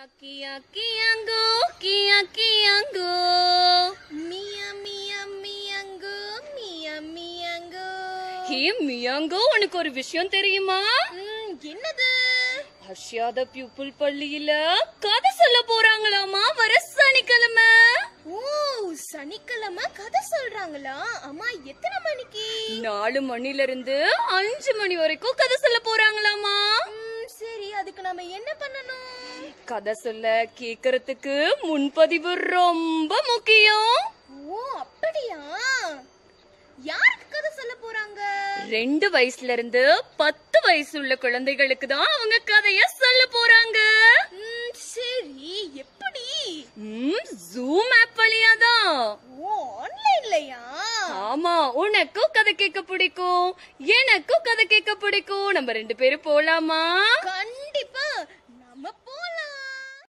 Kia kiango, kia kiango. மியா மியா மியாங்கோ மியா மியாங்கோ ஹே மியாங்கோ உனக்கு ஒரு விஷயம் தெரியுமா ம், என்னது ஹர்ஷியாத பியூப்பிள் பள்ளியில கதை சொல்ல போறாங்களாமா வர சனிக்கிழமை ஓ சனிக்கிழமை கதை சொல்றாங்களா அம்மா எத்தனை மணிக்கு நாலு மணில இருந்து அஞ்சு மணி வரைக்கும் கதை சொல்ல போறாங்களாமா ம், சரி அதுக்கு நாம என்ன பண்ணணும் கதை சொல்ல கேக்குறதுக்கு முன்பதிவு ரொம்ப முக்கியம் ஓ அப்படியா யாருக்கு கதை சொல்ல போறாங்க ரெண்டு வயசுல இருந்து பத்து வயசு உள்ள குழந்தைகளுக்கு தான் அவங்க கதைய சொல்ல போறாங்க ம், சரி எப்படி ம் ஜூம் ஆப் வழியா தான் ஓ ஆன்லைன்லயா ஆமா உனக்கும் கதை கேட்க பிடிக்கும் எனக்கும் கதை கேட்க பிடிக்கும் நம்ம ரெண்டு பேரும் போலாமா கண்